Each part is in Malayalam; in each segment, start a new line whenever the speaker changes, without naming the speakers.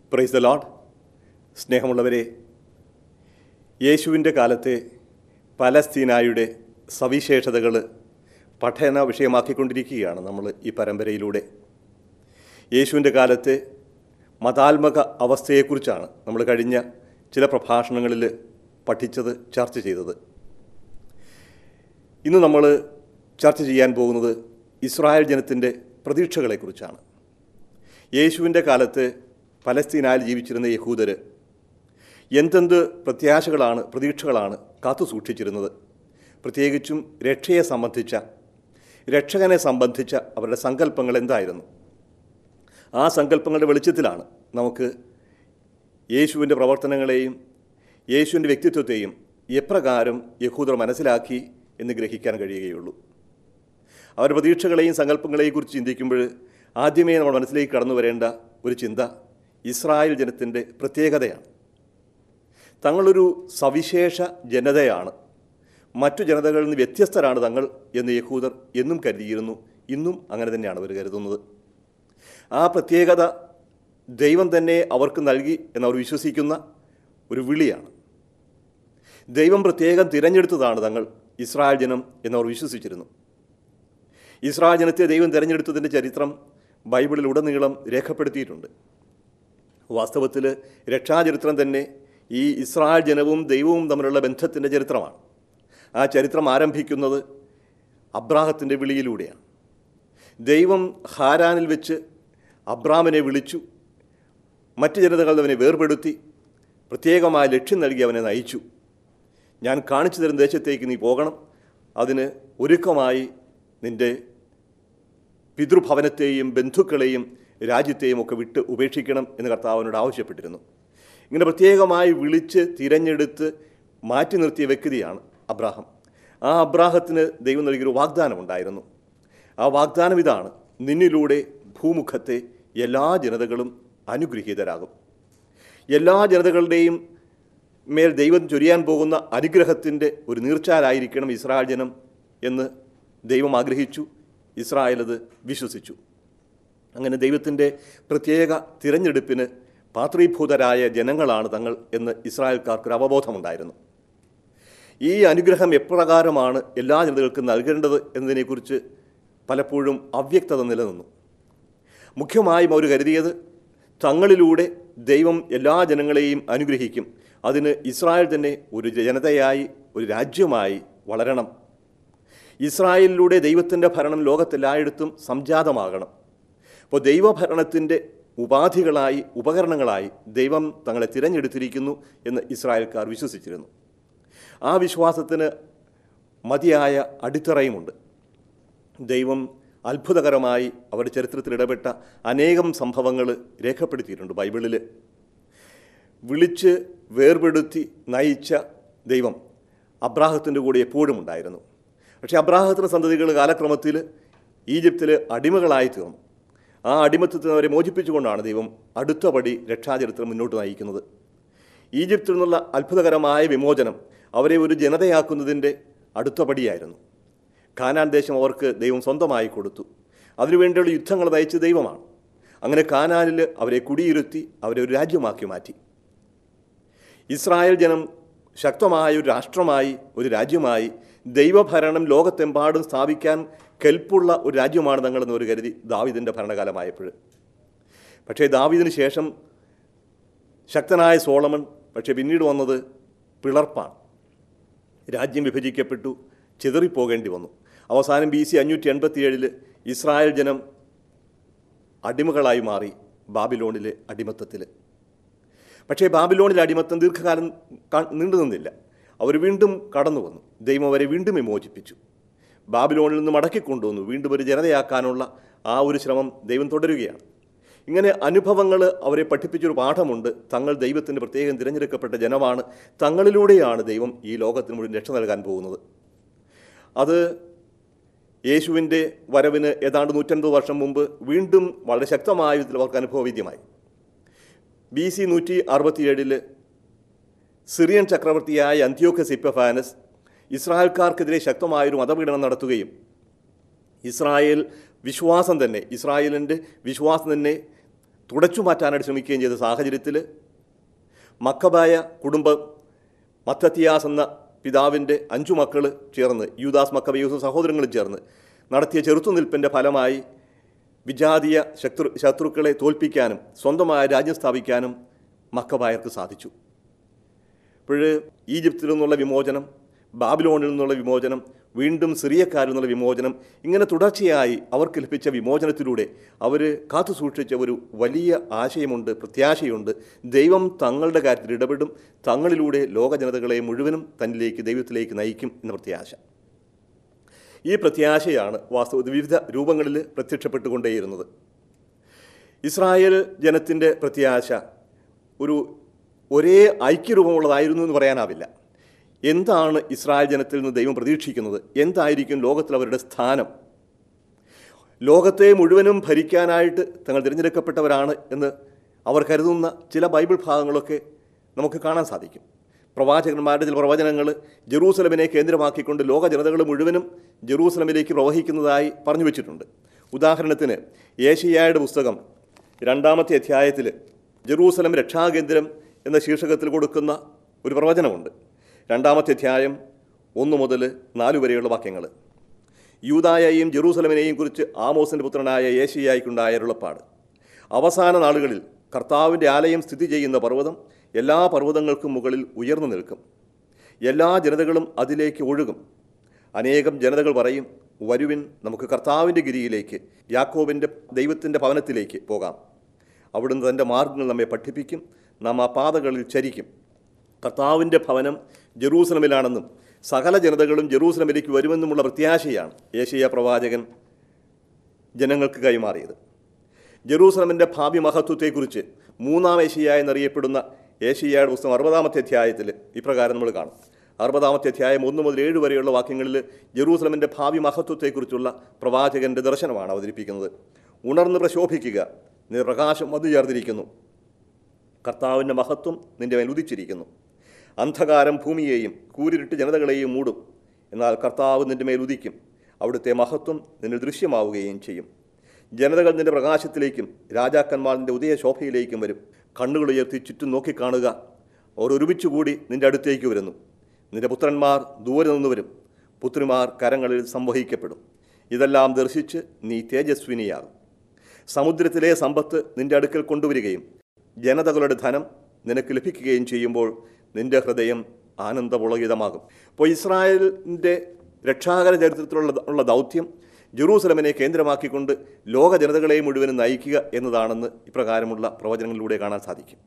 പ്രൈസ് ദ ലോഡ് സ്നേഹമുള്ളവരെ യേശുവിൻ്റെ കാലത്തെ പലസ്തീനായുടെ സവിശേഷതകൾ പഠന വിഷയമാക്കിക്കൊണ്ടിരിക്കുകയാണ് നമ്മൾ ഈ പരമ്പരയിലൂടെ യേശുവിൻ്റെ കാലത്തെ മതാത്മക അവസ്ഥയെക്കുറിച്ചാണ് നമ്മൾ കഴിഞ്ഞ ചില പ്രഭാഷണങ്ങളിൽ പഠിച്ചത് ചർച്ച ചെയ്തത് ഇന്ന് നമ്മൾ ചർച്ച ചെയ്യാൻ പോകുന്നത് ഇസ്രായേൽ ജനത്തിൻ്റെ പ്രതീക്ഷകളെക്കുറിച്ചാണ് യേശുവിൻ്റെ കാലത്ത് പലസ്തീനായിൽ ജീവിച്ചിരുന്ന യഹൂദർ എന്തെന്ത് പ്രത്യാശകളാണ് പ്രതീക്ഷകളാണ് കാത്തു സൂക്ഷിച്ചിരുന്നത് പ്രത്യേകിച്ചും രക്ഷയെ സംബന്ധിച്ച രക്ഷകനെ സംബന്ധിച്ച അവരുടെ സങ്കല്പങ്ങൾ എന്തായിരുന്നു ആ സങ്കല്പങ്ങളുടെ വെളിച്ചത്തിലാണ് നമുക്ക് യേശുവിൻ്റെ പ്രവർത്തനങ്ങളെയും യേശുവിൻ്റെ വ്യക്തിത്വത്തെയും എപ്രകാരം യഹൂദർ മനസ്സിലാക്കി എന്ന് ഗ്രഹിക്കാൻ കഴിയുകയുള്ളൂ അവരുടെ പ്രതീക്ഷകളെയും സങ്കല്പങ്ങളെയും കുറിച്ച് ചിന്തിക്കുമ്പോൾ ആദ്യമേ നമ്മൾ മനസ്സിലേക്ക് കടന്നു വരേണ്ട ഒരു ചിന്ത ഇസ്രായേൽ ജനത്തിൻ്റെ പ്രത്യേകതയാണ് തങ്ങളൊരു സവിശേഷ ജനതയാണ് മറ്റു ജനതകളിൽ നിന്ന് വ്യത്യസ്തരാണ് തങ്ങൾ എന്ന് യഹൂദർ എന്നും കരുതിയിരുന്നു ഇന്നും അങ്ങനെ തന്നെയാണ് അവർ കരുതുന്നത് ആ പ്രത്യേകത ദൈവം തന്നെ അവർക്ക് നൽകി എന്നവർ വിശ്വസിക്കുന്ന ഒരു വിളിയാണ് ദൈവം പ്രത്യേകം തിരഞ്ഞെടുത്തതാണ് തങ്ങൾ ഇസ്രായേൽ ജനം എന്നവർ വിശ്വസിച്ചിരുന്നു ഇസ്രായേൽ ജനത്തെ ദൈവം തിരഞ്ഞെടുത്തതിൻ്റെ ചരിത്രം ബൈബിളിൽ ഉടനീളം രേഖപ്പെടുത്തിയിട്ടുണ്ട് വാസ്തവത്തിൽ രക്ഷാചരിത്രം തന്നെ ഈ ഇസ്രായേൽ ജനവും ദൈവവും തമ്മിലുള്ള ബന്ധത്തിൻ്റെ ചരിത്രമാണ് ആ ചരിത്രം ആരംഭിക്കുന്നത് അബ്രാഹത്തിൻ്റെ വിളിയിലൂടെയാണ് ദൈവം ഹാരാനിൽ വെച്ച് അബ്രാമിനെ വിളിച്ചു മറ്റ് ജനതകൾ അവനെ വേർപെടുത്തി പ്രത്യേകമായ ലക്ഷ്യം നൽകി അവനെ നയിച്ചു ഞാൻ കാണിച്ചു തരുന്ന ദേശത്തേക്ക് നീ പോകണം അതിന് ഒരുക്കമായി നിൻ്റെ പിതൃഭവനത്തെയും ബന്ധുക്കളെയും രാജ്യത്തെയും ഒക്കെ വിട്ട് ഉപേക്ഷിക്കണം എന്ന് കർത്താവിനോട് ആവശ്യപ്പെട്ടിരുന്നു ഇങ്ങനെ പ്രത്യേകമായി വിളിച്ച് തിരഞ്ഞെടുത്ത് മാറ്റി നിർത്തിയ വ്യക്തിയാണ് അബ്രാഹം ആ അബ്രാഹത്തിന് ദൈവം നൽകിയൊരു വാഗ്ദാനം ഉണ്ടായിരുന്നു ആ വാഗ്ദാനം ഇതാണ് നിന്നിലൂടെ ഭൂമുഖത്തെ എല്ലാ ജനതകളും അനുഗ്രഹീതരാകും എല്ലാ ജനതകളുടെയും മേൽ ദൈവം ചൊരിയാൻ പോകുന്ന അനുഗ്രഹത്തിൻ്റെ ഒരു നീർച്ചാലായിരിക്കണം ഇസ്രായേൽ ജനം എന്ന് ദൈവം ആഗ്രഹിച്ചു ഇസ്രായേൽ അത് വിശ്വസിച്ചു അങ്ങനെ ദൈവത്തിൻ്റെ പ്രത്യേക തിരഞ്ഞെടുപ്പിന് പാത്രീഭൂതരായ ജനങ്ങളാണ് തങ്ങൾ എന്ന് ഇസ്രായേൽക്കാർക്കൊരു അവബോധമുണ്ടായിരുന്നു ഈ അനുഗ്രഹം എപ്രകാരമാണ് എല്ലാ ജനതകൾക്കും നൽകേണ്ടത് എന്നതിനെക്കുറിച്ച് പലപ്പോഴും അവ്യക്തത നിലനിന്നു മുഖ്യമായും അവർ കരുതിയത് തങ്ങളിലൂടെ ദൈവം എല്ലാ ജനങ്ങളെയും അനുഗ്രഹിക്കും അതിന് ഇസ്രായേൽ തന്നെ ഒരു ജനതയായി ഒരു രാജ്യമായി വളരണം ഇസ്രായേലിലൂടെ ദൈവത്തിൻ്റെ ഭരണം ലോകത്തെല്ലായിടത്തും സംജാതമാകണം അപ്പോൾ ദൈവഭരണത്തിൻ്റെ ഉപാധികളായി ഉപകരണങ്ങളായി ദൈവം തങ്ങളെ തിരഞ്ഞെടുത്തിരിക്കുന്നു എന്ന് ഇസ്രായേൽക്കാർ വിശ്വസിച്ചിരുന്നു ആ വിശ്വാസത്തിന് മതിയായ അടിത്തറയുമുണ്ട് ദൈവം അത്ഭുതകരമായി അവരുടെ ചരിത്രത്തിൽ ഇടപെട്ട അനേകം സംഭവങ്ങൾ രേഖപ്പെടുത്തിയിട്ടുണ്ട് ബൈബിളിൽ വിളിച്ച് വേർപെടുത്തി നയിച്ച ദൈവം അബ്രാഹത്തിൻ്റെ കൂടെ എപ്പോഴും ഉണ്ടായിരുന്നു പക്ഷേ അബ്രാഹത്തിൻ്റെ സന്തതികൾ കാലക്രമത്തിൽ ഈജിപ്തിൽ അടിമകളായി തീർന്നു ആ അടിമത്തത്തിൽ നിന്ന് അവരെ മോചിപ്പിച്ചുകൊണ്ടാണ് ദൈവം അടുത്ത പടി രക്ഷാചരിത്രം മുന്നോട്ട് നയിക്കുന്നത് ഈജിപ്തിൽ നിന്നുള്ള അത്ഭുതകരമായ വിമോചനം അവരെ ഒരു ജനതയാക്കുന്നതിൻ്റെ അടുത്ത പടിയായിരുന്നു കാനാൻ ദേശം അവർക്ക് ദൈവം സ്വന്തമായി കൊടുത്തു അതിനുവേണ്ടിയുള്ള യുദ്ധങ്ങൾ നയിച്ച ദൈവമാണ് അങ്ങനെ കാനാനിൽ അവരെ കുടിയിരുത്തി അവരെ ഒരു രാജ്യമാക്കി മാറ്റി ഇസ്രായേൽ ജനം ശക്തമായ ഒരു രാഷ്ട്രമായി ഒരു രാജ്യമായി ദൈവഭരണം ലോകത്തെമ്പാടും സ്ഥാപിക്കാൻ കെൽപ്പുള്ള ഒരു രാജ്യമാണ് തങ്ങളെന്ന് ഒരു കരുതി ദാവിദിൻ്റെ ഭരണകാലമായപ്പോൾ പക്ഷേ ദാവിദിന് ശേഷം ശക്തനായ സോളമൺ പക്ഷേ പിന്നീട് വന്നത് പിളർപ്പാണ് രാജ്യം വിഭജിക്കപ്പെട്ടു ചിതറിപ്പോകേണ്ടി വന്നു അവസാനം ബി സി അഞ്ഞൂറ്റി എൺപത്തിയേഴിൽ ഇസ്രായേൽ ജനം അടിമകളായി മാറി ബാബിലോണിലെ അടിമത്തത്തിൽ പക്ഷേ ബാബിലോണിലെ അടിമത്തം ദീർഘകാലം നീണ്ടു നിന്നില്ല അവർ വീണ്ടും കടന്നു വന്നു ദൈവം അവരെ വീണ്ടും വിമോചിപ്പിച്ചു ബാബിലോണിൽ നിന്ന് മടക്കിക്കൊണ്ടുവന്നു വീണ്ടും ഒരു ജനതയാക്കാനുള്ള ആ ഒരു ശ്രമം ദൈവം തുടരുകയാണ് ഇങ്ങനെ അനുഭവങ്ങൾ അവരെ പഠിപ്പിച്ചൊരു പാഠമുണ്ട് തങ്ങൾ ദൈവത്തിൻ്റെ പ്രത്യേകം തിരഞ്ഞെടുക്കപ്പെട്ട ജനമാണ് തങ്ങളിലൂടെയാണ് ദൈവം ഈ ലോകത്തിന് മുഴുവൻ രക്ഷ നൽകാൻ പോകുന്നത് അത് യേശുവിൻ്റെ വരവിന് ഏതാണ്ട് നൂറ്റൻപത് വർഷം മുമ്പ് വീണ്ടും വളരെ ശക്തമായ വിധത്തിൽ അവർക്ക് അനുഭവവേദ്യമായി ബി സി നൂറ്റി അറുപത്തിയേഴിൽ സിറിയൻ ചക്രവർത്തിയായ അന്ത്യോക്കസ് ഇപ്പഫാനസ് ഇസ്രായേൽക്കാർക്കെതിരെ ശക്തമായൊരു മതപീഡനം നടത്തുകയും ഇസ്രായേൽ വിശ്വാസം തന്നെ ഇസ്രായേലിൻ്റെ വിശ്വാസം തന്നെ തുടച്ചു മാറ്റാനായിട്ട് ശ്രമിക്കുകയും ചെയ്ത സാഹചര്യത്തിൽ മക്കബായ കുടുംബം മത്തത്തിയാസ് എന്ന പിതാവിൻ്റെ അഞ്ചു മക്കൾ ചേർന്ന് യൂദാസ് മക്കബയൂസും സഹോദരങ്ങളും ചേർന്ന് നടത്തിയ ചെറുത്തുനിൽപ്പിൻ്റെ ഫലമായി വിജാതീയ ശത്രു ശത്രുക്കളെ തോൽപ്പിക്കാനും സ്വന്തമായ രാജ്യം സ്ഥാപിക്കാനും മക്കബായർക്ക് സാധിച്ചു ഇപ്പോൾ ഈജിപ്തിൽ നിന്നുള്ള വിമോചനം ബാബിലോണിൽ നിന്നുള്ള വിമോചനം വീണ്ടും സിറിയക്കാരിൽ നിന്നുള്ള വിമോചനം ഇങ്ങനെ തുടർച്ചയായി അവർക്ക് ലഭിച്ച വിമോചനത്തിലൂടെ അവർ കാത്തു സൂക്ഷിച്ച ഒരു വലിയ ആശയമുണ്ട് പ്രത്യാശയുണ്ട് ദൈവം തങ്ങളുടെ കാര്യത്തിൽ ഇടപെടും തങ്ങളിലൂടെ ലോക ജനതകളെ മുഴുവനും തന്നിലേക്ക് ദൈവത്തിലേക്ക് നയിക്കും എന്ന പ്രത്യാശ ഈ പ്രത്യാശയാണ് വാസ്തവത്തിൽ വിവിധ രൂപങ്ങളിൽ പ്രത്യക്ഷപ്പെട്ടുകൊണ്ടേയിരുന്നത് ഇസ്രായേൽ ജനത്തിൻ്റെ പ്രത്യാശ ഒരു ഒരേ ഐക്യരൂപമുള്ളതായിരുന്നു എന്ന് പറയാനാവില്ല എന്താണ് ഇസ്രായേൽ ജനത്തിൽ നിന്ന് ദൈവം പ്രതീക്ഷിക്കുന്നത് എന്തായിരിക്കും ലോകത്തിൽ അവരുടെ സ്ഥാനം ലോകത്തെ മുഴുവനും ഭരിക്കാനായിട്ട് തങ്ങൾ തിരഞ്ഞെടുക്കപ്പെട്ടവരാണ് എന്ന് അവർ കരുതുന്ന ചില ബൈബിൾ ഭാഗങ്ങളൊക്കെ നമുക്ക് കാണാൻ സാധിക്കും പ്രവാചകന്മാരുടെ ചില പ്രവചനങ്ങൾ ജെറൂസലമിനെ കേന്ദ്രമാക്കിക്കൊണ്ട് ലോക ജനതകൾ മുഴുവനും ജെറൂസലമിലേക്ക് പ്രവഹിക്കുന്നതായി പറഞ്ഞു വെച്ചിട്ടുണ്ട് ഉദാഹരണത്തിന് ഏഷ്യായുടെ പുസ്തകം രണ്ടാമത്തെ അധ്യായത്തിൽ ജെറൂസലം രക്ഷാകേന്ദ്രം എന്ന ശീർഷകത്തിൽ കൊടുക്കുന്ന ഒരു പ്രവചനമുണ്ട് രണ്ടാമത്തെ അധ്യായം ഒന്ന് മുതൽ നാല് വരെയുള്ള വാക്യങ്ങൾ യൂതായെയും ജെറൂസലമിനെയും കുറിച്ച് ആമോസിൻ്റെ പുത്രനായ യേശയ്യായിക്കുണ്ടായ അരുളപ്പാട് അവസാന നാളുകളിൽ കർത്താവിൻ്റെ ആലയം സ്ഥിതി ചെയ്യുന്ന പർവ്വതം എല്ലാ പർവ്വതങ്ങൾക്കും മുകളിൽ ഉയർന്നു നിൽക്കും എല്ലാ ജനതകളും അതിലേക്ക് ഒഴുകും അനേകം ജനതകൾ പറയും വരുവിൻ നമുക്ക് കർത്താവിൻ്റെ ഗിരിയിലേക്ക് യാക്കോബിൻ്റെ ദൈവത്തിൻ്റെ ഭവനത്തിലേക്ക് പോകാം അവിടുന്ന് തൻ്റെ മാർഗങ്ങൾ നമ്മെ പഠിപ്പിക്കും നാം ആ പാതകളിൽ ചരിക്കും കർത്താവിൻ്റെ ഭവനം ജെറൂസലമിലാണെന്നും സകല ജനതകളും ജെറൂസലമിലേക്ക് വരുമെന്നുമുള്ള പ്രത്യാശയാണ് ഏഷ്യ പ്രവാചകൻ ജനങ്ങൾക്ക് കൈമാറിയത് ജെറൂസലമിൻ്റെ ഭാവി മഹത്വത്തെക്കുറിച്ച് മൂന്നാം ഏഷ്യ എന്നറിയപ്പെടുന്ന ഏഷ്യയുടെ പുസ്തകം അറുപതാമത്തെ അധ്യായത്തിൽ ഇപ്രകാരം നമ്മൾ കാണും അറുപതാമത്തെ അധ്യായം ഒന്ന് മുതൽ ഏഴ് വരെയുള്ള വാക്യങ്ങളിൽ ജെറൂസലമിൻ്റെ ഭാവി മഹത്വത്തെക്കുറിച്ചുള്ള പ്രവാചകൻ്റെ ദർശനമാണ് അവതരിപ്പിക്കുന്നത് ഉണർന്ന് പ്രശോഭിക്കുക നിന്റെ പ്രകാശം വന്നു ചേർന്നിരിക്കുന്നു കർത്താവിൻ്റെ മഹത്വം നിന്റെ മേൽ ഉദിച്ചിരിക്കുന്നു അന്ധകാരം ഭൂമിയെയും കൂരിരുട്ട് ജനതകളെയും മൂടും എന്നാൽ കർത്താവ് നിന്റെ മേൽ ഉദിക്കും അവിടുത്തെ മഹത്വം നിന്നിൽ ദൃശ്യമാവുകയും ചെയ്യും ജനതകൾ നിന്റെ പ്രകാശത്തിലേക്കും രാജാക്കന്മാർ നിന്റെ ഉദയശോഭയിലേക്കും വരും കണ്ണുകൾ ഉയർത്തി ചുറ്റും നോക്കിക്കാണുക അവർ ഒരുമിച്ചുകൂടി നിന്റെ അടുത്തേക്ക് വരുന്നു നിന്റെ പുത്രന്മാർ ദൂരെ നിന്ന് വരും പുത്രിമാർ കരങ്ങളിൽ സംവഹിക്കപ്പെടും ഇതെല്ലാം ദർശിച്ച് നീ തേജസ്വിനിയാകും സമുദ്രത്തിലെ സമ്പത്ത് നിന്റെ അടുക്കൽ കൊണ്ടുവരികയും ജനതകളുടെ ധനം നിനക്ക് ലഭിക്കുകയും ചെയ്യുമ്പോൾ നിന്റെ ഹൃദയം ആനന്ദപുളകിതമാകും അപ്പോൾ ഇസ്രായേലിൻ്റെ രക്ഷാകര ചരിത്രത്തിലുള്ള ഉള്ള ദൗത്യം ജെറൂസലമിനെ കേന്ദ്രമാക്കിക്കൊണ്ട് ലോക ജനതകളെ മുഴുവനും നയിക്കുക എന്നതാണെന്ന് ഇപ്രകാരമുള്ള പ്രവചനങ്ങളിലൂടെ കാണാൻ സാധിക്കും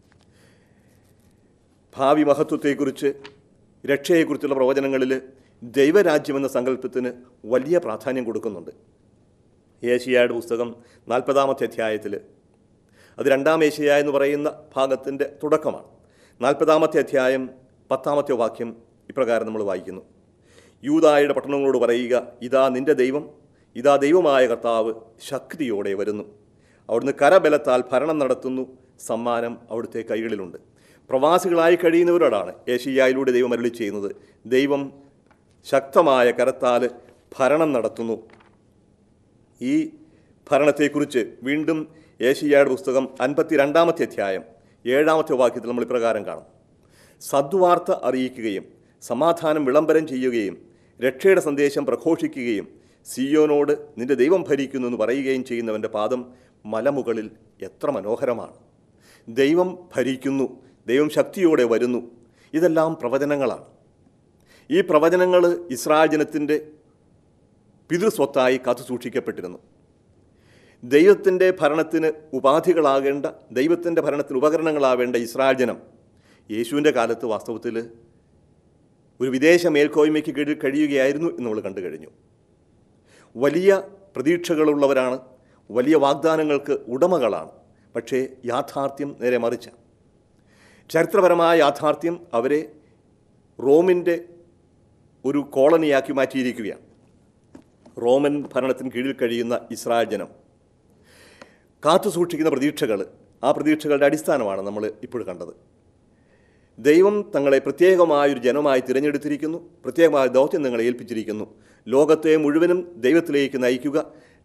ഭാവി മഹത്വത്തെക്കുറിച്ച് രക്ഷയെക്കുറിച്ചുള്ള പ്രവചനങ്ങളിൽ ദൈവരാജ്യം എന്ന സങ്കല്പത്തിന് വലിയ പ്രാധാന്യം കൊടുക്കുന്നുണ്ട് ഏഷ്യയുടെ പുസ്തകം നാൽപ്പതാമത്തെ അധ്യായത്തിൽ അത് രണ്ടാം ഏഷ്യ എന്ന് പറയുന്ന ഭാഗത്തിൻ്റെ തുടക്കമാണ് നാൽപ്പതാമത്തെ അധ്യായം പത്താമത്തെ വാക്യം ഇപ്രകാരം നമ്മൾ വായിക്കുന്നു യൂതായുടെ പട്ടണങ്ങളോട് പറയുക ഇതാ നിന്റെ ദൈവം ഇതാ ദൈവമായ കർത്താവ് ശക്തിയോടെ വരുന്നു അവിടുന്ന് കരബലത്താൽ ഭരണം നടത്തുന്നു സമ്മാനം അവിടുത്തെ കൈകളിലുണ്ട് പ്രവാസികളായി കഴിയുന്നവരോടാണ് ഏഷ്യായിലൂടെ ദൈവം അരുളി ചെയ്യുന്നത് ദൈവം ശക്തമായ കരത്താൽ ഭരണം നടത്തുന്നു ഈ ഭരണത്തെക്കുറിച്ച് വീണ്ടും ഏഷ്യയുടെ പുസ്തകം അൻപത്തി രണ്ടാമത്തെ അധ്യായം ഏഴാമത്തെ വാക്യത്തിൽ നമ്മൾ ഇപ്രകാരം കാണും സദ്വാർത്ത അറിയിക്കുകയും സമാധാനം വിളംബരം ചെയ്യുകയും രക്ഷയുടെ സന്ദേശം പ്രഘോഷിക്കുകയും സിയോനോട് നിന്റെ ദൈവം ഭരിക്കുന്നു എന്ന് പറയുകയും ചെയ്യുന്നവൻ്റെ പാദം മലമുകളിൽ എത്ര മനോഹരമാണ് ദൈവം ഭരിക്കുന്നു ദൈവം ശക്തിയോടെ വരുന്നു ഇതെല്ലാം പ്രവചനങ്ങളാണ് ഈ പ്രവചനങ്ങൾ ഇസ്രായേൽ ജനത്തിൻ്റെ പിതൃസ്വത്തായി കാത്തു സൂക്ഷിക്കപ്പെട്ടിരുന്നു ദൈവത്തിൻ്റെ ഭരണത്തിന് ഉപാധികളാകേണ്ട ദൈവത്തിൻ്റെ ഭരണത്തിന് ഉപകരണങ്ങളാവേണ്ട ഇസ്രായേൽ ജനം യേശുവിൻ്റെ കാലത്ത് വാസ്തവത്തിൽ ഒരു വിദേശ മേൽക്കോയ്മയ്ക്ക് കീഴിൽ കഴിയുകയായിരുന്നു എന്ന് നമ്മൾ കണ്ടു കഴിഞ്ഞു വലിയ പ്രതീക്ഷകളുള്ളവരാണ് വലിയ വാഗ്ദാനങ്ങൾക്ക് ഉടമകളാണ് പക്ഷേ യാഥാർത്ഥ്യം നേരെ മറിച്ച ചരിത്രപരമായ യാഥാർത്ഥ്യം അവരെ റോമിൻ്റെ ഒരു കോളനിയാക്കി മാറ്റിയിരിക്കുകയാണ് റോമൻ ഭരണത്തിന് കീഴിൽ കഴിയുന്ന ഇസ്രായേൽ ജനം കാത്തു സൂക്ഷിക്കുന്ന പ്രതീക്ഷകൾ ആ പ്രതീക്ഷകളുടെ അടിസ്ഥാനമാണ് നമ്മൾ ഇപ്പോൾ കണ്ടത് ദൈവം തങ്ങളെ പ്രത്യേകമായൊരു ജനമായി തിരഞ്ഞെടുത്തിരിക്കുന്നു പ്രത്യേകമായ ദൗത്യം നിങ്ങളെ ഏൽപ്പിച്ചിരിക്കുന്നു ലോകത്തെ മുഴുവനും ദൈവത്തിലേക്ക് നയിക്കുക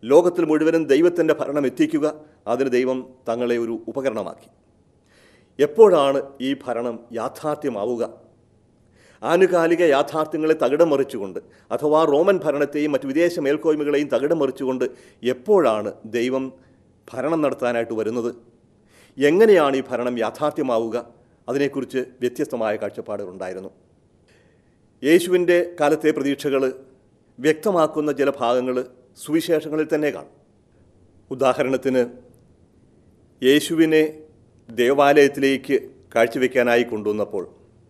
ലോകത്തിൽ മുഴുവനും ദൈവത്തിൻ്റെ ഭരണം എത്തിക്കുക അതിന് ദൈവം തങ്ങളെ ഒരു ഉപകരണമാക്കി എപ്പോഴാണ് ഈ ഭരണം യാഥാർത്ഥ്യമാവുക ആനുകാലിക യാഥാർത്ഥ്യങ്ങളെ തകിടം മറിച്ചുകൊണ്ട് അഥവാ റോമൻ ഭരണത്തെയും മറ്റ് വിദേശ മേൽക്കോയ്മകളെയും തകിടം മറിച്ചുകൊണ്ട് എപ്പോഴാണ് ദൈവം ഭരണം നടത്താനായിട്ട് വരുന്നത് എങ്ങനെയാണ് ഈ ഭരണം യാഥാർത്ഥ്യമാവുക അതിനെക്കുറിച്ച് വ്യത്യസ്തമായ കാഴ്ചപ്പാടുകളുണ്ടായിരുന്നു യേശുവിൻ്റെ കാലത്തെ പ്രതീക്ഷകൾ വ്യക്തമാക്കുന്ന ചില ഭാഗങ്ങൾ സുവിശേഷങ്ങളിൽ തന്നെ കാണും ഉദാഹരണത്തിന് യേശുവിനെ ദേവാലയത്തിലേക്ക് കാഴ്ചവെക്കാനായി കൊണ്ടുവന്നപ്പോൾ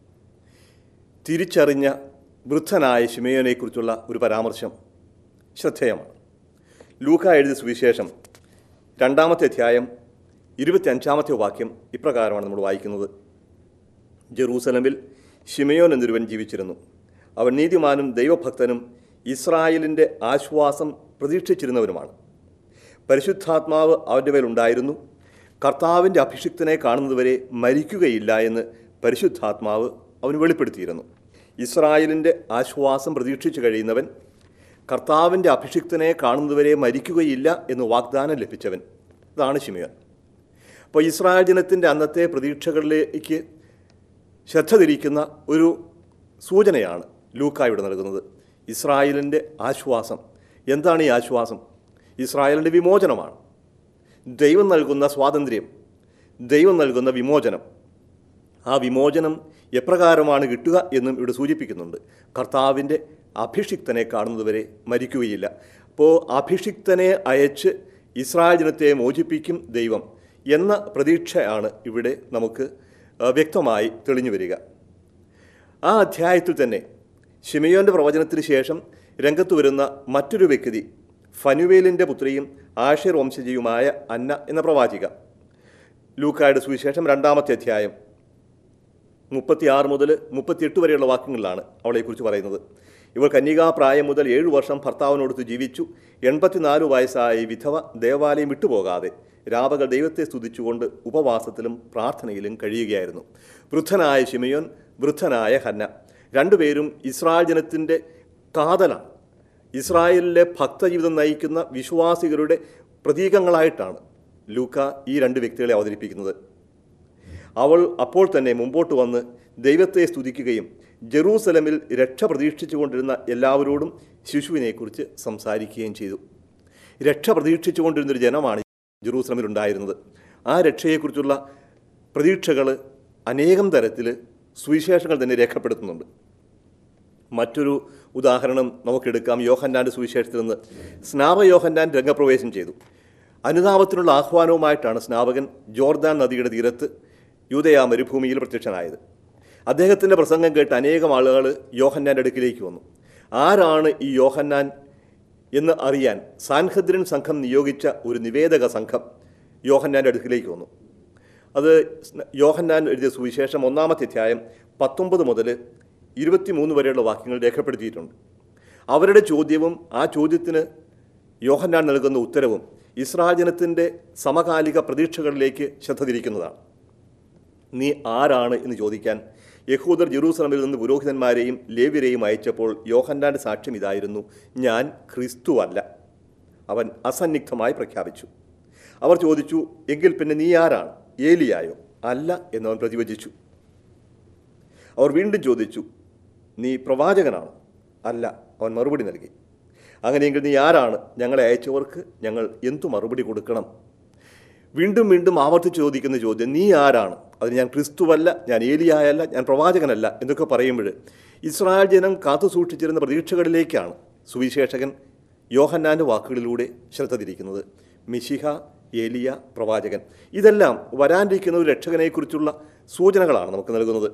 തിരിച്ചറിഞ്ഞ വൃദ്ധനായ ശിമയോനെക്കുറിച്ചുള്ള ഒരു പരാമർശം ശ്രദ്ധേയമാണ് ലൂക്ക എഴുതിയ സുവിശേഷം രണ്ടാമത്തെ അധ്യായം ഇരുപത്തിയഞ്ചാമത്തെ വാക്യം ഇപ്രകാരമാണ് നമ്മൾ വായിക്കുന്നത് ജെറൂസലമിൽ ഷിമയോൻ എന്നൊരുവൻ ജീവിച്ചിരുന്നു അവൻ നീതിമാനും ദൈവഭക്തനും ഇസ്രായേലിൻ്റെ ആശ്വാസം പ്രതീക്ഷിച്ചിരുന്നവനുമാണ് പരിശുദ്ധാത്മാവ് അവൻ്റെ മേലുണ്ടായിരുന്നു കർത്താവിൻ്റെ അഭിഷിക്തനെ കാണുന്നതുവരെ മരിക്കുകയില്ല എന്ന് പരിശുദ്ധാത്മാവ് അവന് വെളിപ്പെടുത്തിയിരുന്നു ഇസ്രായേലിൻ്റെ ആശ്വാസം പ്രതീക്ഷിച്ചു കഴിയുന്നവൻ കർത്താവിൻ്റെ അഭിഷിക്തനെ കാണുന്നതുവരെ മരിക്കുകയില്ല എന്ന് വാഗ്ദാനം ലഭിച്ചവൻ ഇതാണ് ശിമയോൻ അപ്പോൾ ഇസ്രായേൽ ജനത്തിൻ്റെ അന്നത്തെ പ്രതീക്ഷകളിലേക്ക് ശ്രദ്ധ തിരിക്കുന്ന ഒരു സൂചനയാണ് ലൂക്ക ഇവിടെ നൽകുന്നത് ഇസ്രായേലിൻ്റെ ആശ്വാസം എന്താണ് ഈ ആശ്വാസം ഇസ്രായേലിൻ്റെ വിമോചനമാണ് ദൈവം നൽകുന്ന സ്വാതന്ത്ര്യം ദൈവം നൽകുന്ന വിമോചനം ആ വിമോചനം എപ്രകാരമാണ് കിട്ടുക എന്നും ഇവിടെ സൂചിപ്പിക്കുന്നുണ്ട് കർത്താവിൻ്റെ അഭിഷിക്തനെ കാണുന്നതുവരെ മരിക്കുകയില്ല അപ്പോൾ അഭിഷിക്തനെ അയച്ച് ഇസ്രായേൽ ജനത്തെ മോചിപ്പിക്കും ദൈവം എന്ന പ്രതീക്ഷയാണ് ഇവിടെ നമുക്ക് ആ, വ്യക്തമായി തെളിഞ്ഞു വരിക ആ അധ്യായത്തിൽ തന്നെ ഷിമയോൻ്റെ പ്രവചനത്തിന് ശേഷം രംഗത്ത് വരുന്ന മറ്റൊരു വ്യക്തി ഫനുവേലിൻ്റെ പുത്രിയും ആഷിർ വംശജിയുമായ അന്ന എന്ന പ്രവാചിക ലൂക്കായുടെ സുവിശേഷം രണ്ടാമത്തെ അധ്യായം മുപ്പത്തിയാറ് മുതൽ മുപ്പത്തിയെട്ട് വരെയുള്ള വാക്യങ്ങളിലാണ് അവളെക്കുറിച്ച് പറയുന്നത് ഇവൾ കന്യകാപ്രായം മുതൽ ഏഴു വർഷം ഭർത്താവിനോടൊത്ത് ജീവിച്ചു എൺപത്തിനാല് വയസ്സായ ഈ വിധവ ദേവാലയം വിട്ടുപോകാതെ രാപകൾ ദൈവത്തെ സ്തുതിച്ചുകൊണ്ട് ഉപവാസത്തിലും പ്രാർത്ഥനയിലും കഴിയുകയായിരുന്നു വൃദ്ധനായ ശിമയോൻ വൃദ്ധനായ ഹന്ന രണ്ടുപേരും ഇസ്രായേൽ ജനത്തിൻ്റെ കാതലാണ് ഇസ്രായേലിലെ ഭക്തജീവിതം നയിക്കുന്ന വിശ്വാസികളുടെ പ്രതീകങ്ങളായിട്ടാണ് ലൂക്ക ഈ രണ്ട് വ്യക്തികളെ അവതരിപ്പിക്കുന്നത് അവൾ അപ്പോൾ തന്നെ മുമ്പോട്ട് വന്ന് ദൈവത്തെ സ്തുതിക്കുകയും ജെറൂസലമിൽ രക്ഷ പ്രതീക്ഷിച്ചുകൊണ്ടിരുന്ന എല്ലാവരോടും ശിശുവിനെക്കുറിച്ച് സംസാരിക്കുകയും ചെയ്തു രക്ഷ പ്രതീക്ഷിച്ചുകൊണ്ടിരുന്നൊരു ജനമാണ് ജെറൂസലമിൽ ഉണ്ടായിരുന്നത് ആ രക്ഷയെക്കുറിച്ചുള്ള പ്രതീക്ഷകൾ അനേകം തരത്തിൽ സുവിശേഷങ്ങൾ തന്നെ രേഖപ്പെടുത്തുന്നുണ്ട് മറ്റൊരു ഉദാഹരണം നമുക്കെടുക്കാം യോഹന്നാൻ്റെ സുവിശേഷത്തിൽ നിന്ന് സ്നാപ യോഹന്നാൻ രംഗപ്രവേശം ചെയ്തു അനുതാപത്തിനുള്ള ആഹ്വാനവുമായിട്ടാണ് സ്നാപകൻ ജോർദാൻ നദിയുടെ തീരത്ത് യൂതയ മരുഭൂമിയിൽ പ്രത്യക്ഷനായത് അദ്ദേഹത്തിൻ്റെ പ്രസംഗം കേട്ട് അനേകം ആളുകൾ യോഹന്നാൻ്റെ അടുക്കിലേക്ക് വന്നു ആരാണ് ഈ യോഹന്നാൻ എന്ന് അറിയാൻ സാൻഹദ്രിൻ സംഘം നിയോഗിച്ച ഒരു നിവേദക സംഘം യോഹന്നാൻ്റെ അടുക്കിലേക്ക് വന്നു അത് സ്ന- യോഹന്നാൻ എഴുതിയ സുവിശേഷം ഒന്നാമത്തെ അധ്യായം പത്തൊമ്പത് മുതൽ ഇരുപത്തിമൂന്ന് വരെയുള്ള വാക്യങ്ങൾ രേഖപ്പെടുത്തിയിട്ടുണ്ട് അവരുടെ ചോദ്യവും ആ ചോദ്യത്തിന് യോഹന്നാൻ നൽകുന്ന ഉത്തരവും ഇസ്രായേൽ ജനത്തിൻ്റെ സമകാലിക പ്രതീക്ഷകളിലേക്ക് ശ്രദ്ധ തിരിക്കുന്നതാണ് നീ ആരാണ് എന്ന് ചോദിക്കാൻ യഹൂദർ ജെറൂസലമിൽ നിന്ന് പുരോഹിതന്മാരെയും ലേവ്യരെയും അയച്ചപ്പോൾ യോഹന്നാൻ്റെ സാക്ഷ്യം ഇതായിരുന്നു ഞാൻ ക്രിസ്തുവല്ല അവൻ അസന്നിഗ്ധമായി പ്രഖ്യാപിച്ചു അവർ ചോദിച്ചു എങ്കിൽ പിന്നെ നീ ആരാണ് ഏലിയായോ അല്ല എന്നവൻ പ്രതിവചിച്ചു അവർ വീണ്ടും ചോദിച്ചു നീ പ്രവാചകനാണോ അല്ല അവൻ മറുപടി നൽകി അങ്ങനെയെങ്കിൽ നീ ആരാണ് ഞങ്ങളെ അയച്ചവർക്ക് ഞങ്ങൾ എന്തു മറുപടി കൊടുക്കണം വീണ്ടും വീണ്ടും ആവർത്തിച്ച് ചോദിക്കുന്ന ചോദ്യം നീ ആരാണ് അത് ഞാൻ ക്രിസ്തുവല്ല ഞാൻ ഏലിയായല്ല ഞാൻ പ്രവാചകനല്ല എന്നൊക്കെ പറയുമ്പോൾ ഇസ്രായേൽ ജനം കാത്തു സൂക്ഷിച്ചിരുന്ന പ്രതീക്ഷകളിലേക്കാണ് സുവിശേഷകൻ യോഹന്നാൻ്റെ വാക്കുകളിലൂടെ ശ്രദ്ധ തിരിക്കുന്നത് മിശിഹ ഏലിയ പ്രവാചകൻ ഇതെല്ലാം വരാനിരിക്കുന്ന ഒരു രക്ഷകനെക്കുറിച്ചുള്ള സൂചനകളാണ് നമുക്ക് നൽകുന്നത്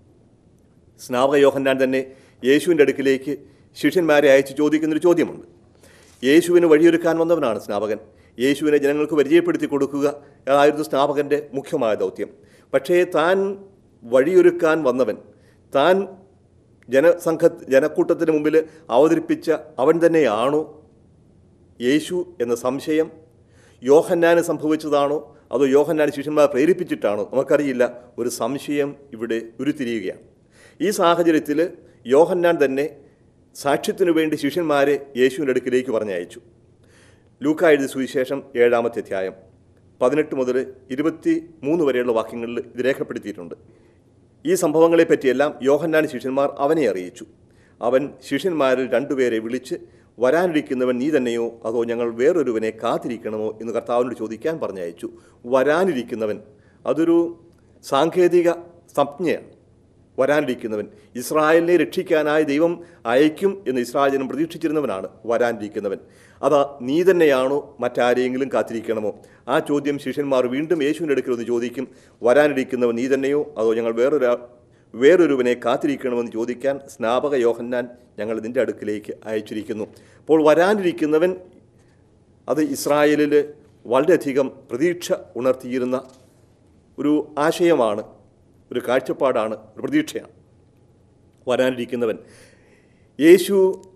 സ്നാപക യോഹന്നാൻ തന്നെ യേശുവിൻ്റെ അടുക്കിലേക്ക് ശിഷ്യന്മാരെ അയച്ച് ചോദിക്കുന്നൊരു ചോദ്യമുണ്ട് യേശുവിന് വഴിയൊരുക്കാൻ വന്നവനാണ് സ്നാപകൻ യേശുവിനെ ജനങ്ങൾക്ക് പരിചയപ്പെടുത്തി കൊടുക്കുക അതായിരുന്നു സ്നാപകൻ്റെ മുഖ്യമായ ദൗത്യം പക്ഷേ താൻ വഴിയൊരുക്കാൻ വന്നവൻ താൻ ജനസംഘ ജനക്കൂട്ടത്തിന് മുമ്പിൽ അവതരിപ്പിച്ച അവൻ തന്നെയാണോ യേശു എന്ന സംശയം യോഹന്നാന് സംഭവിച്ചതാണോ അതോ യോഹന്നാൻ ശിഷ്യന്മാർ പ്രേരിപ്പിച്ചിട്ടാണോ നമുക്കറിയില്ല ഒരു സംശയം ഇവിടെ ഉരുത്തിരിയുകയാണ് ഈ സാഹചര്യത്തിൽ യോഹന്നാൻ തന്നെ സാക്ഷ്യത്തിനു വേണ്ടി ശിഷ്യന്മാരെ യേശുവിൻ്റെ അടുക്കിലേക്ക് പറഞ്ഞയച്ചു ലൂക്ക എഴുതിയ സുവിശേഷം ഏഴാമത്തെ അധ്യായം പതിനെട്ട് മുതൽ ഇരുപത്തി മൂന്ന് വരെയുള്ള വാക്യങ്ങളിൽ ഇത് രേഖപ്പെടുത്തിയിട്ടുണ്ട് ഈ സംഭവങ്ങളെ പറ്റിയെല്ലാം യോഹന്നാൻ ശിഷ്യന്മാർ അവനെ അറിയിച്ചു അവൻ ശിഷ്യന്മാരിൽ രണ്ടുപേരെ വിളിച്ച് വരാനിരിക്കുന്നവൻ നീ തന്നെയോ അതോ ഞങ്ങൾ വേറൊരുവനെ കാത്തിരിക്കണമോ എന്ന് കർത്താവിനോട് ചോദിക്കാൻ പറഞ്ഞയച്ചു വരാനിരിക്കുന്നവൻ അതൊരു സാങ്കേതിക സംജ്ഞയാണ് വരാനിരിക്കുന്നവൻ ഇസ്രായേലിനെ രക്ഷിക്കാനായി ദൈവം അയക്കും എന്ന് ഇസ്രായേൽ ജനം പ്രതീക്ഷിച്ചിരുന്നവനാണ് വരാനിരിക്കുന്നവൻ അതാ നീ തന്നെയാണോ മറ്റാരെയെങ്കിലും കാത്തിരിക്കണമോ ആ ചോദ്യം ശിഷ്യന്മാർ വീണ്ടും യേശുവിൻ്റെ അടുക്കൽ ഒന്ന് ചോദിക്കും വരാനിരിക്കുന്നവൻ നീ തന്നെയോ അതോ ഞങ്ങൾ വേറൊരാ വേറൊരുവനെ കാത്തിരിക്കണമെന്ന് ചോദിക്കാൻ സ്നാപക യോഹന്നാൻ ഞങ്ങൾ നിൻ്റെ അടുക്കിലേക്ക് അയച്ചിരിക്കുന്നു അപ്പോൾ വരാനിരിക്കുന്നവൻ അത് ഇസ്രായേലിൽ വളരെയധികം പ്രതീക്ഷ ഉണർത്തിയിരുന്ന ഒരു ആശയമാണ് ഒരു കാഴ്ചപ്പാടാണ് ഒരു പ്രതീക്ഷയാണ് വരാനിരിക്കുന്നവൻ യേശു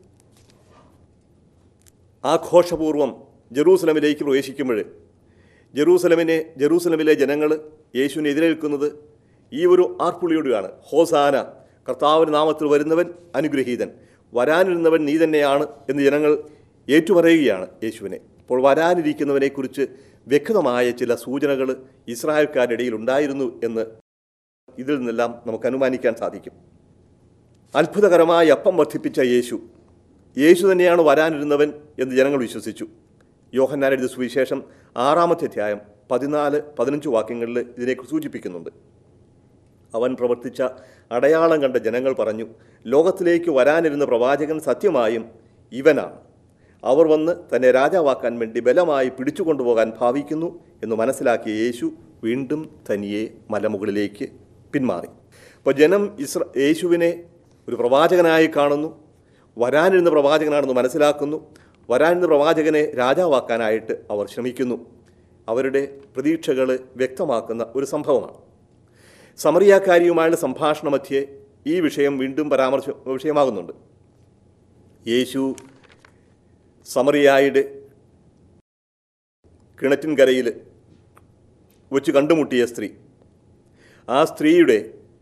ആഘോഷപൂർവം ജെറൂസലമിലേക്ക് പ്രവേശിക്കുമ്പോൾ ജെറൂസലമിനെ ജെറൂസലമിലെ ജനങ്ങൾ യേശുവിനെ എതിരേൽക്കുന്നത് ഈ ഒരു ആർപ്പുളിയോടെയാണ് ഹോസാന കർത്താവിൻ്റെ നാമത്തിൽ വരുന്നവൻ അനുഗ്രഹീതൻ വരാനിരുന്നവൻ നീ തന്നെയാണ് എന്ന് ജനങ്ങൾ ഏറ്റുപറയുകയാണ് യേശുവിനെ അപ്പോൾ വരാനിരിക്കുന്നവനെക്കുറിച്ച് വ്യക്തമായ ചില സൂചനകൾ ഇസ്രായേൽക്കാരുടെ ഇടയിൽ ഉണ്ടായിരുന്നു എന്ന് ഇതിൽ നിന്നെല്ലാം നമുക്ക് അനുമാനിക്കാൻ സാധിക്കും അത്ഭുതകരമായി അപ്പം വർദ്ധിപ്പിച്ച യേശു യേശു തന്നെയാണ് വരാനിരുന്നവൻ എന്ന് ജനങ്ങൾ വിശ്വസിച്ചു യോഹന്നാൻ എഴുതിയ സുവിശേഷം ആറാമത്തെ അധ്യായം പതിനാല് പതിനഞ്ച് വാക്യങ്ങളിൽ ഇതിനെക്കുറിച്ച് സൂചിപ്പിക്കുന്നുണ്ട് അവൻ പ്രവർത്തിച്ച അടയാളം കണ്ട ജനങ്ങൾ പറഞ്ഞു ലോകത്തിലേക്ക് വരാനിരുന്ന പ്രവാചകൻ സത്യമായും ഇവനാണ് അവർ വന്ന് തന്നെ രാജാവാക്കാൻ വേണ്ടി ബലമായി പിടിച്ചുകൊണ്ടുപോകാൻ ഭാവിക്കുന്നു എന്ന് മനസ്സിലാക്കിയ യേശു വീണ്ടും തനിയെ മലമുകളിലേക്ക് പിന്മാറി അപ്പോൾ ജനം ഇസ്ര യേശുവിനെ ഒരു പ്രവാചകനായി കാണുന്നു വരാനിരുന്ന പ്രവാചകനാണെന്ന് മനസ്സിലാക്കുന്നു വരാനിരുന്ന പ്രവാചകനെ രാജാവാക്കാനായിട്ട് അവർ ശ്രമിക്കുന്നു അവരുടെ പ്രതീക്ഷകൾ വ്യക്തമാക്കുന്ന ഒരു സംഭവമാണ് സമറിയാക്കാരിയുമായുള്ള സംഭാഷണ മധ്യേ ഈ വിഷയം വീണ്ടും പരാമർശ വിഷയമാകുന്നുണ്ട് യേശു സമറിയായുടെ കിണറ്റിൻകരയിൽ വെച്ച് കണ്ടുമുട്ടിയ സ്ത്രീ ആ സ്ത്രീയുടെ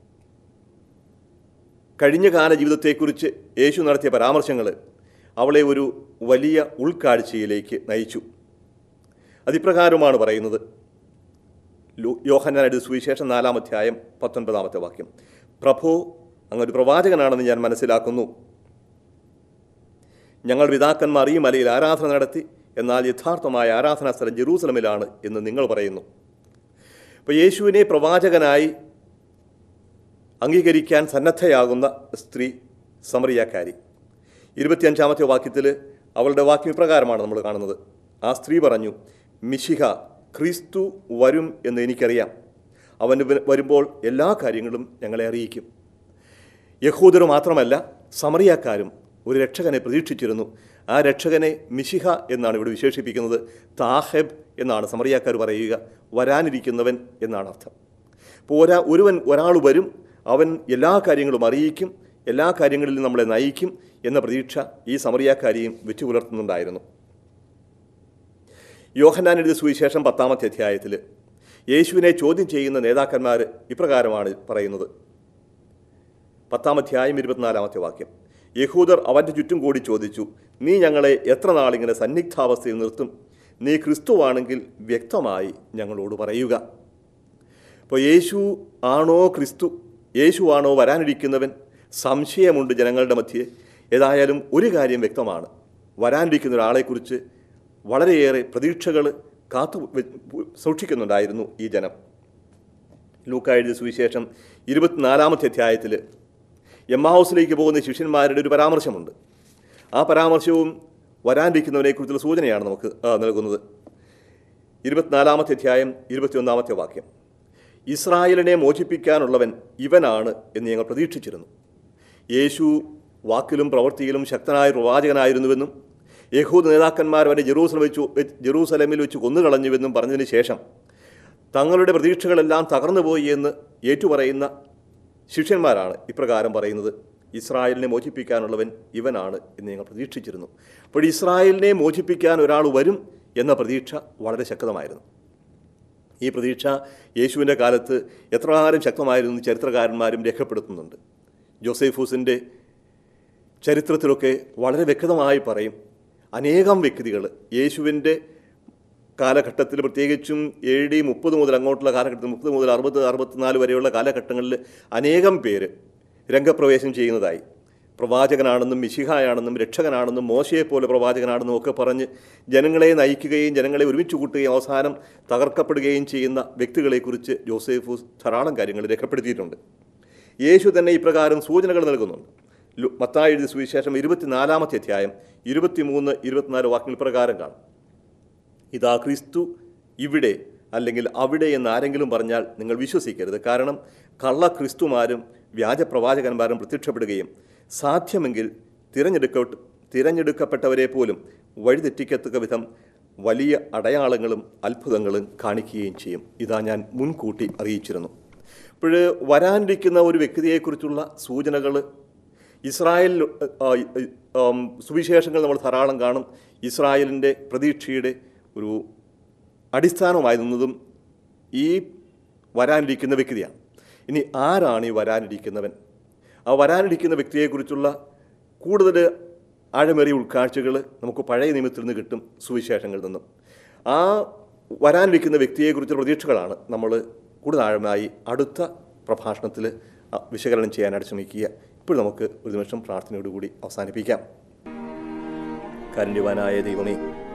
കഴിഞ്ഞ കാല ജീവിതത്തെക്കുറിച്ച് യേശു നടത്തിയ പരാമർശങ്ങൾ അവളെ ഒരു വലിയ ഉൾക്കാഴ്ചയിലേക്ക് നയിച്ചു അതിപ്രകാരമാണ് പറയുന്നത് ലൂ- യോഹന്നാനയുടെ സുവിശേഷം നാലാം അധ്യായം പത്തൊൻപതാമത്തെ വാക്യം പ്രഭു അങ്ങൊരു പ്രവാചകനാണെന്ന് ഞാൻ മനസ്സിലാക്കുന്നു ഞങ്ങൾ പിതാക്കന്മാർ ഈ മലയിൽ ആരാധന നടത്തി എന്നാൽ യഥാർത്ഥമായ ആരാധനാ സ്ഥലം ജെറൂസലമിലാണ് എന്ന് നിങ്ങൾ പറയുന്നു അപ്പോൾ യേശുവിനെ പ്രവാചകനായി അംഗീകരിക്കാൻ സന്നദ്ധയാകുന്ന സ്ത്രീ സമറിയാക്കാരി ഇരുപത്തിയഞ്ചാമത്തെ വാക്യത്തിൽ അവളുടെ വാക്യം ഇപ്രകാരമാണ് നമ്മൾ കാണുന്നത് ആ സ്ത്രീ പറഞ്ഞു മിശിഹ ക്രിസ്തു വരും എന്ന് എനിക്കറിയാം അവൻ വ- വരുമ്പോൾ എല്ലാ കാര്യങ്ങളും ഞങ്ങളെ അറിയിക്കും യഹൂദർ മാത്രമല്ല സമറിയാക്കാരും ഒരു രക്ഷകനെ പ്രതീക്ഷിച്ചിരുന്നു ആ രക്ഷകനെ മിശിഹ എന്നാണ് ഇവിടെ വിശേഷിപ്പിക്കുന്നത് താഹെബ് എന്നാണ് സമറിയാക്കാർ പറയുക വരാനിരിക്കുന്നവൻ എന്നാണ് അർത്ഥം അപ്പോൾ ഒരാ ഒരുവൻ ഒരാൾ വരും അവൻ എല്ലാ കാര്യങ്ങളും അറിയിക്കും എല്ലാ കാര്യങ്ങളിലും നമ്മളെ നയിക്കും എന്ന പ്രതീക്ഷ ഈ സമറിയാക്കാരിയും വെച്ചു പുലർത്തുന്നുണ്ടായിരുന്നു യോഹന്നാൻ എഴുതിയ സുവിശേഷം പത്താമത്തെ അധ്യായത്തിൽ യേശുവിനെ ചോദ്യം ചെയ്യുന്ന നേതാക്കന്മാർ ഇപ്രകാരമാണ് പറയുന്നത് പത്താം അധ്യായം ഇരുപത്തിനാലാമത്തെ വാക്യം യഹൂദർ അവൻ്റെ ചുറ്റും കൂടി ചോദിച്ചു നീ ഞങ്ങളെ എത്ര നാളിങ്ങനെ സന്നിഗ്ധാവസ്ഥയിൽ നിർത്തും നീ ക്രിസ്തുവാണെങ്കിൽ വ്യക്തമായി ഞങ്ങളോട് പറയുക അപ്പോൾ യേശു ആണോ ക്രിസ്തു യേശു ആണോ വരാനിരിക്കുന്നവൻ സംശയമുണ്ട് ജനങ്ങളുടെ മധ്യേ ഏതായാലും ഒരു കാര്യം വ്യക്തമാണ് വരാനിരിക്കുന്ന ഒരാളെക്കുറിച്ച് വളരെയേറെ പ്രതീക്ഷകൾ കാത്തു വെ- സൂക്ഷിക്കുന്നുണ്ടായിരുന്നു ഈ ജനം ലൂക്ക എഴുതിയ സുവിശേഷം ഇരുപത്തിനാലാമത്തെ അധ്യായത്തിൽ എമ്മാഹൗസിലേക്ക് പോകുന്ന ശിഷ്യന്മാരുടെ ഒരു പരാമർശമുണ്ട് ആ പരാമർശവും വരാനിരിക്കുന്നവനെക്കുറിച്ചുള്ള സൂചനയാണ് നമുക്ക് ആ, നൽകുന്നത് ഇരുപത്തിനാലാമത്തെ അധ്യായം ഇരുപത്തിയൊന്നാമത്തെ വാക്യം ഇസ്രായേലിനെ മോചിപ്പിക്കാനുള്ളവൻ ഇവനാണ് എന്ന് ഞങ്ങൾ പ്രതീക്ഷിച്ചിരുന്നു യേശു വാക്കിലും പ്രവൃത്തിയിലും ശക്തനായ പ്രവാചകനായിരുന്നുവെന്നും യഹൂദ നേതാക്കന്മാർ അവനെ ജെറൂസലം വെച്ചു ജെറൂസലമിൽ വെച്ച് കൊന്നുകളഞ്ഞുവെന്നും പറഞ്ഞതിന് ശേഷം തങ്ങളുടെ പ്രതീക്ഷകളെല്ലാം തകർന്നുപോയി എന്ന് ഏറ്റുപറയുന്ന ശിഷ്യന്മാരാണ് ഇപ്രകാരം പറയുന്നത് ഇസ്രായേലിനെ മോചിപ്പിക്കാനുള്ളവൻ ഇവനാണ് എന്ന് ഞങ്ങൾ പ്രതീക്ഷിച്ചിരുന്നു അപ്പോൾ ഇസ്രായേലിനെ മോചിപ്പിക്കാൻ ഒരാൾ വരും എന്ന പ്രതീക്ഷ വളരെ ശക്തമായിരുന്നു ഈ പ്രതീക്ഷ യേശുവിൻ്റെ കാലത്ത് എത്രകാലം ശക്തമായിരുന്നു എന്ന് ചരിത്രകാരന്മാരും രേഖപ്പെടുത്തുന്നുണ്ട് ജോസേഫൂസിൻ്റെ ചരിത്രത്തിലൊക്കെ വളരെ വ്യക്തമായി പറയും അനേകം വ്യക്തികൾ യേശുവിൻ്റെ കാലഘട്ടത്തിൽ പ്രത്യേകിച്ചും എ ഡി മുപ്പത് മുതൽ അങ്ങോട്ടുള്ള കാലഘട്ടത്തിൽ മുപ്പത് മുതൽ അറുപത് അറുപത്തിനാല് വരെയുള്ള കാലഘട്ടങ്ങളിൽ അനേകം പേര് രംഗപ്രവേശം ചെയ്യുന്നതായി പ്രവാചകനാണെന്നും മിശിഹായാണെന്നും രക്ഷകനാണെന്നും മോശയെപ്പോലെ പ്രവാചകനാണെന്നും ഒക്കെ പറഞ്ഞ് ജനങ്ങളെ നയിക്കുകയും ജനങ്ങളെ ഒരുമിച്ച് കൂട്ടുകയും അവസാനം തകർക്കപ്പെടുകയും ചെയ്യുന്ന വ്യക്തികളെക്കുറിച്ച് ജോസേഫൂസ് ധാരാളം കാര്യങ്ങൾ രേഖപ്പെടുത്തിയിട്ടുണ്ട് യേശു തന്നെ ഇപ്രകാരം സൂചനകൾ നൽകുന്നുണ്ട് ലു- മത്തായി എഴുതിയ സുവിശേഷം ഇരുപത്തിനാലാമത്തെ അധ്യായം ഇരുപത്തിമൂന്ന് ഇരുപത്തിനാല് വാക്യങ്ങൾ പ്രകാരം കാണും ഇതാ ക്രിസ്തു ഇവിടെ അല്ലെങ്കിൽ അവിടെ എന്ന് ആരെങ്കിലും പറഞ്ഞാൽ നിങ്ങൾ വിശ്വസിക്കരുത് കാരണം കള്ള ക്രിസ്തുമാരും വ്യാജ പ്രവാചകന്മാരും പ്രത്യക്ഷപ്പെടുകയും സാധ്യമെങ്കിൽ തിരഞ്ഞെടുക്ക തിരഞ്ഞെടുക്കപ്പെട്ടവരെ പോലും വഴിതെറ്റിക്കത്തക്ക വിധം വലിയ അടയാളങ്ങളും അത്ഭുതങ്ങളും കാണിക്കുകയും ചെയ്യും ഇതാ ഞാൻ മുൻകൂട്ടി അറിയിച്ചിരുന്നു ഇപ്പോൾ വരാനിരിക്കുന്ന ഒരു വ്യക്തിയെക്കുറിച്ചുള്ള സൂചനകൾ ഇസ്രായേൽ ആ, ആ, ഉം, സുവിശേഷങ്ങൾ നമ്മൾ ധാരാളം കാണും ഇസ്രായേലിൻ്റെ പ്രതീക്ഷയുടെ ഒരു അടിസ്ഥാനമായി നിന്നതും ഈ വരാനിരിക്കുന്ന വ്യക്തിയാണ് ഇനി ആരാണ് ഈ വരാനിരിക്കുന്നവൻ ആ വരാനിരിക്കുന്ന വ്യക്തിയെക്കുറിച്ചുള്ള കൂടുതൽ ആഴമേറിയ ഉൾക്കാഴ്ചകൾ നമുക്ക് പഴയ നിയമത്തിൽ നിന്ന് കിട്ടും സുവിശേഷങ്ങളിൽ നിന്നും ആ വരാനിരിക്കുന്ന വ്യക്തിയെക്കുറിച്ചുള്ള പ്രതീക്ഷകളാണ് നമ്മൾ കൂടുതൽ ആഴമായി അടുത്ത പ്രഭാഷണത്തിൽ വിശകലനം ചെയ്യാനായിട്ട് ശ്രമിക്കുക ഇപ്പോൾ നമുക്ക് ഒരു നിമിഷം പ്രാർത്ഥനയോടുകൂടി അവസാനിപ്പിക്കാം കാരുണ്യവാനായ ദൈവമേ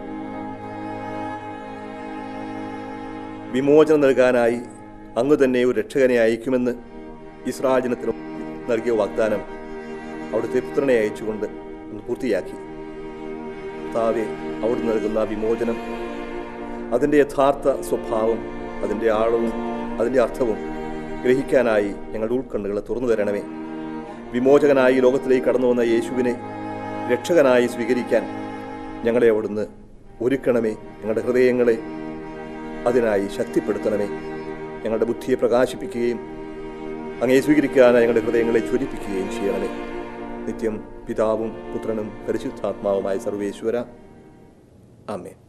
വിമോചനം നൽകാനായി അങ്ങ് തന്നെ ഒരു രക്ഷകനെ അയക്കുമെന്ന് ഇസ്രായേൽ ജനത്തിന് നൽകിയ വാഗ്ദാനം അവിടുത്തെ പുത്രനെ അയച്ചുകൊണ്ട് ഒന്ന് പൂർത്തിയാക്കി താവെ അവിടുന്ന് നൽകുന്ന ആ വിമോചനം അതിൻ്റെ യഥാർത്ഥ സ്വഭാവം അതിൻ്റെ ആഴവും അതിൻ്റെ അർത്ഥവും ഗ്രഹിക്കാനായി ഞങ്ങളുടെ ഉൾക്കണ്ണുകളെ തുറന്നു തരണമേ വിമോചകനായി ലോകത്തിലേക്ക് കടന്നു വന്ന യേശുവിനെ രക്ഷകനായി സ്വീകരിക്കാൻ ഞങ്ങളെ അവിടുന്ന് ഒരുക്കണമേ ഞങ്ങളുടെ ഹൃദയങ്ങളെ അതിനായി ശക്തിപ്പെടുത്തണമേ ഞങ്ങളുടെ ബുദ്ധിയെ പ്രകാശിപ്പിക്കുകയും അങ്ങേ സ്വീകരിക്കാനായി ഞങ്ങളുടെ ഹൃദയങ്ങളെ ജ്വലിപ്പിക്കുകയും ചെയ്യണമേ നിത്യം പിതാവും പുത്രനും പരിശുദ്ധാത്മാവുമായ സർവേശ്വര ആമേൻ